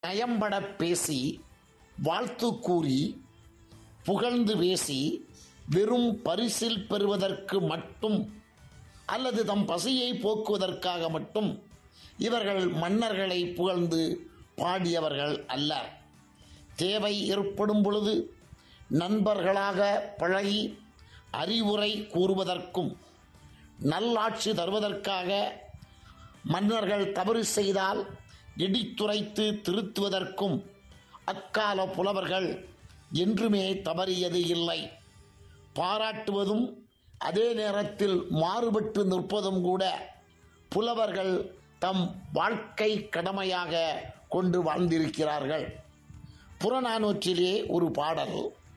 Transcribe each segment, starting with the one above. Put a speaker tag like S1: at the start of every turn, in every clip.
S1: நயம்பட பேசி வாழ்த்து கூறி புகழ்ந்து பேசி வெறும் பரிசில் பெறுவதற்கு மட்டும் அல்லது தம் பசியை போக்குவதற்காக மட்டும் இவர்கள் மன்னர்களை புகழ்ந்து பாடியவர்கள் அல்ல தேவை ஏற்படும் பொழுது நண்பர்களாக பழகி அறிவுரை கூறுவதற்கும் நல்லாட்சி தருவதற்காக மன்னர்கள் தவறு செய்தால் இடித்துரைத்து திருத்துவதற்கும் அக்கால புலவர்கள் என்றுமே தவறியது இல்லை பாராட்டுவதும் அதே நேரத்தில் மாறுபட்டு நிற்பதும் கூட புலவர்கள் தம் வாழ்க்கை கடமையாக கொண்டு வாழ்ந்திருக்கிறார்கள் புறநானூற்றிலே ஒரு பாடல்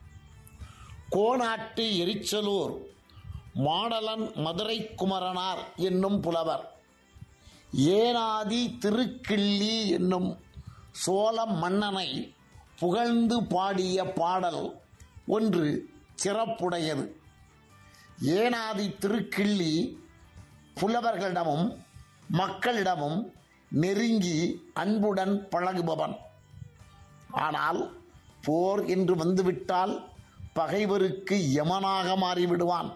S1: கோனாட்டு எரிச்சலூர் மாடலன் மதுரை குமரனார் என்னும் புலவர் ஏனாதி திருக்கிள்ளி என்னும் சோழ மன்னனை புகழ்ந்து பாடிய பாடல் ஒன்று சிறப்புடையது ஏனாதி திருக்கிள்ளி புலவர்களிடமும் மக்களிடமும் நெருங்கி அன்புடன் பழகுபவன் ஆனால் போர் என்று வந்துவிட்டால் பகைவருக்கு யமனாக மாறிவிடுவான்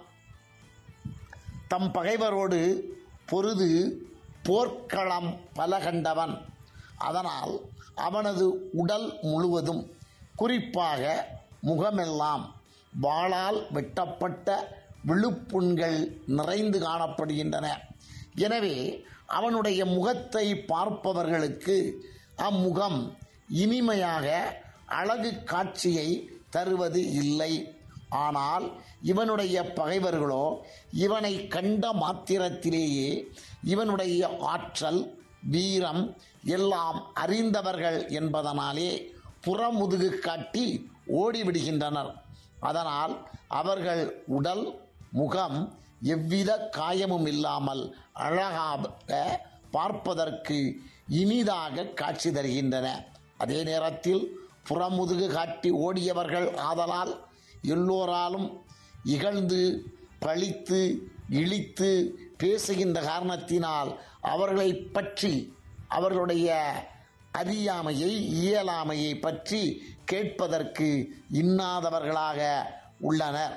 S1: தம் பகைவரோடு பொருது போர்க்களம் பல கண்டவன் அதனால் அவனது உடல் முழுவதும் குறிப்பாக முகமெல்லாம் வாளால் வெட்டப்பட்ட விழுப்புண்கள் நிறைந்து காணப்படுகின்றன எனவே அவனுடைய முகத்தை பார்ப்பவர்களுக்கு அம்முகம் இனிமையாக அழகு காட்சியை தருவது இல்லை ஆனால் இவனுடைய பகைவர்களோ இவனை கண்ட மாத்திரத்திலேயே இவனுடைய ஆற்றல் வீரம் எல்லாம் அறிந்தவர்கள் என்பதனாலே புறமுதுகு காட்டி ஓடிவிடுகின்றனர் அதனால் அவர்கள் உடல் முகம் எவ்வித காயமும் இல்லாமல் அழகாக பார்ப்பதற்கு இனிதாக காட்சி தருகின்றன அதே நேரத்தில் புறமுதுகு காட்டி ஓடியவர்கள் ஆதலால் எல்லோராலும் இகழ்ந்து பழித்து இழித்து பேசுகின்ற காரணத்தினால் அவர்களை பற்றி அவர்களுடைய அறியாமையை இயலாமையை பற்றி கேட்பதற்கு இன்னாதவர்களாக உள்ளனர்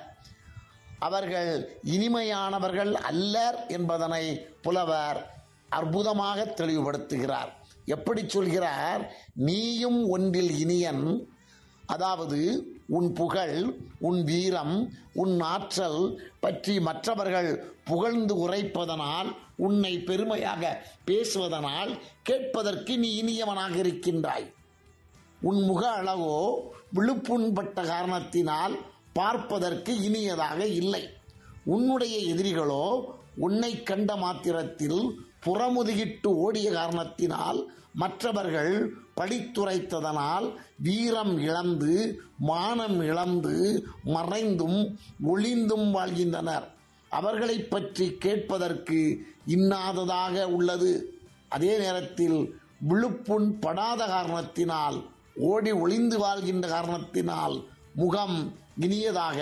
S1: அவர்கள் இனிமையானவர்கள் அல்லர் என்பதனை புலவர் அற்புதமாக தெளிவுபடுத்துகிறார் எப்படி சொல்கிறார் நீயும் ஒன்றில் இனியன் அதாவது உன் புகழ் உன் வீரம் உன் ஆற்றல் பற்றி மற்றவர்கள் புகழ்ந்து உரைப்பதனால் உன்னை பெருமையாக பேசுவதனால் கேட்பதற்கு நீ இனியவனாக இருக்கின்றாய் உன் முக அழகோ விழுப்புண்பட்ட காரணத்தினால் பார்ப்பதற்கு இனியதாக இல்லை உன்னுடைய எதிரிகளோ உன்னை கண்ட மாத்திரத்தில் புறமுதுகிட்டு ஓடிய காரணத்தினால் மற்றவர்கள் படித்துரைத்ததனால் வீரம் இழந்து மானம் இழந்து மறைந்தும் ஒளிந்தும் வாழ்கின்றனர் அவர்களை பற்றி கேட்பதற்கு இன்னாததாக உள்ளது அதே நேரத்தில் விழுப்புண் படாத காரணத்தினால் ஓடி ஒளிந்து வாழ்கின்ற காரணத்தினால் முகம் இனியதாக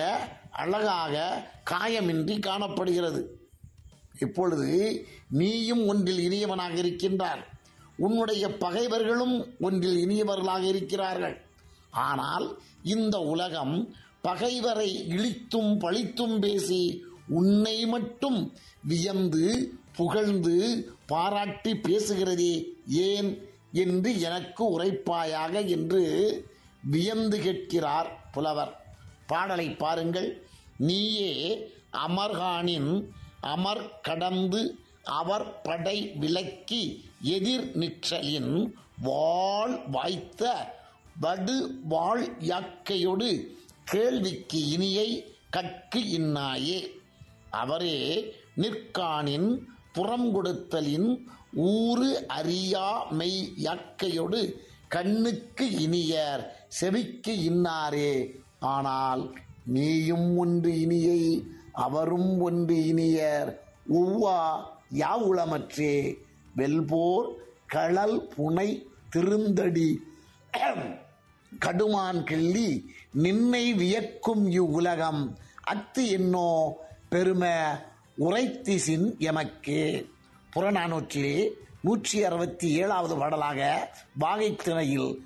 S1: அழகாக காயமின்றி காணப்படுகிறது இப்பொழுது நீயும் ஒன்றில் இனியவனாக இருக்கின்றார் உன்னுடைய பகைவர்களும் ஒன்றில் இனியவர்களாக இருக்கிறார்கள் ஆனால் இந்த உலகம் பகைவரை இழித்தும் பழித்தும் பேசி உன்னை மட்டும் வியந்து புகழ்ந்து பாராட்டி பேசுகிறதே ஏன் என்று எனக்கு உரைப்பாயாக என்று வியந்து கேட்கிறார் புலவர் பாடலை பாருங்கள் நீயே அமர்கானின் அமர் கடந்து அவர் படை விலக்கி எதிர் நிற்றலின் வாழ் வாய்த்த வடு வாழ் யாக்கையொடு கேள்விக்கு இனியை கற்கு இன்னாயே அவரே நிற்கானின் புறம் கொடுத்தலின் ஊறு அறியா மெய் யாக்கையொடு கண்ணுக்கு இனியர் செவிக்கு இன்னாரே ஆனால் நீயும் ஒன்று இனியை அவரும் ஒன்று இனியர் ஒவ்வா யாவுளமற்றே வெல்போர் களல் புனை திருந்தடி கடுமான் கிள்ளி நின்னை வியக்கும் இவ்வுலகம் அத்து என்னோ பெருமை உரைத்திசின் எமக்கே புறநானூற்றிலே நூற்றி அறுபத்தி ஏழாவது பாடலாக வாகைத்திணையில்